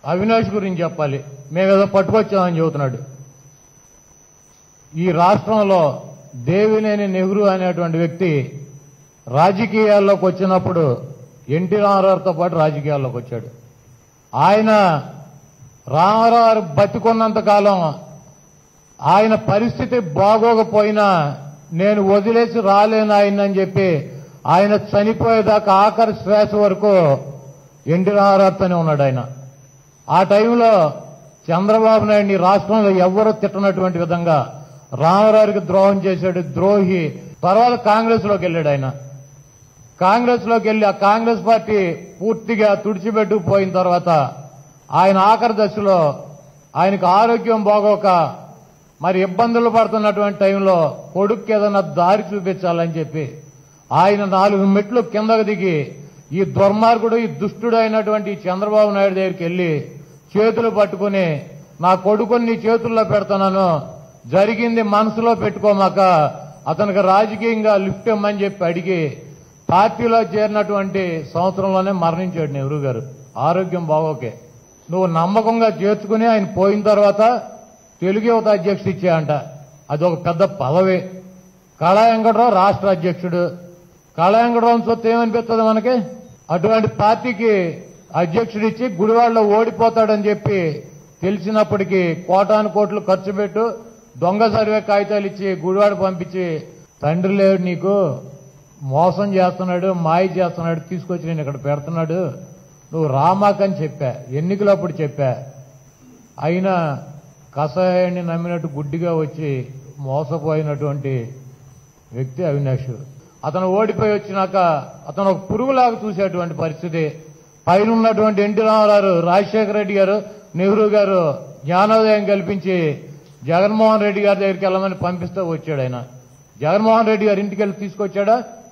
అవినాష్ గురించి చెప్పాలి మేమేదో పట్టుకొచ్చామని చెబుతున్నాడు ఈ రాష్ట్రంలో దేవినేని నెహ్రూ అనేటువంటి వ్యక్తి రాజకీయాల్లోకి వచ్చినప్పుడు ఎన్టీ రామారావుతో పాటు రాజకీయాల్లోకి వచ్చాడు ఆయన రామారావు గారు బతికున్నంత కాలం ఆయన పరిస్థితి బాగోకపోయినా నేను వదిలేసి రాలేను ఆయనని చెప్పి ఆయన చనిపోయేదాకా ఆఖరి శ్వాస వరకు ఎన్టీ రామారావుతోనే ఉన్నాడు ఆయన ఆ టైంలో చంద్రబాబు నాయుడిని రాష్ట్రంలో ఎవ్వరూ తిట్టనటువంటి విధంగా రామారావుకి ద్రోహం చేశాడు ద్రోహి తర్వాత కాంగ్రెస్ లోకి వెళ్ళాడు ఆయన కాంగ్రెస్ లోకి వెళ్ళి ఆ కాంగ్రెస్ పార్టీ పూర్తిగా తుడిచిపెట్టుకుపోయిన తర్వాత ఆయన ఆఖరి దశలో ఆయనకు ఆరోగ్యం బాగోక మరి ఇబ్బందులు పడుతున్నటువంటి టైంలో కొడుక్కి ఏదైనా దారి చూపించాలని చెప్పి ఆయన నాలుగు మెట్లు కిందకు దిగి ఈ దుర్మార్గుడు ఈ దుష్టుడు అయినటువంటి ఈ చంద్రబాబు నాయుడు దగ్గరికి వెళ్ళి చేతులు పట్టుకుని నా కొడుకుని నీ చేతుల్లో పెడుతున్నాను జరిగింది మనసులో పెట్టుకోమాక అతనికి రాజకీయంగా లిఫ్ట్ ఇమ్మని చెప్పి అడిగి పార్టీలో చేరినటువంటి సంవత్సరంలోనే మరణించాడు నెహ్రూ గారు ఆరోగ్యం బాగోకే నువ్వు నమ్మకంగా చేర్చుకుని ఆయన పోయిన తర్వాత తెలుగు యువత అధ్యక్షుడు ఇచ్చాయంట అది ఒక పెద్ద పదవి కళా వెంకటరావు రాష్ట్ర అధ్యక్షుడు కళా వెంకటరావు సొత్తు ఏమనిపిస్తుంది మనకి అటువంటి పార్టీకి అధ్యక్షుడు ఇచ్చి గుడివాడలో ఓడిపోతాడని చెప్పి తెలిసినప్పటికీ కోటాను కోట్లు ఖర్చు పెట్టు దొంగ సర్వే కాగితాలు ఇచ్చి గుడివాడ పంపించి తండ్రి లేడు నీకు మోసం చేస్తున్నాడు మాయ చేస్తున్నాడు తీసుకొచ్చి నేను ఇక్కడ పెడుతున్నాడు నువ్వు రామాకని చెప్పా ఎన్నికలప్పుడు చెప్పా అయినా కషాయాన్ని నమ్మినట్టు గుడ్డిగా వచ్చి మోసపోయినటువంటి వ్యక్తి అవినాష్ అతను ఓడిపోయి వచ్చినాక అతను ఒక పురుగులాగా చూసేటువంటి పరిస్థితి పైన ఉన్నటువంటి ఎన్టీ రామారావు రాజశేఖర రెడ్డి గారు నెహ్రూ గారు జ్ఞానోదయం కల్పించి జగన్మోహన్ రెడ్డి గారి దగ్గరికి వెళ్ళమని పంపిస్తూ వచ్చాడు ఆయన జగన్మోహన్ రెడ్డి గారి ఇంటికి వెళ్ళి తీసుకొచ్చాడా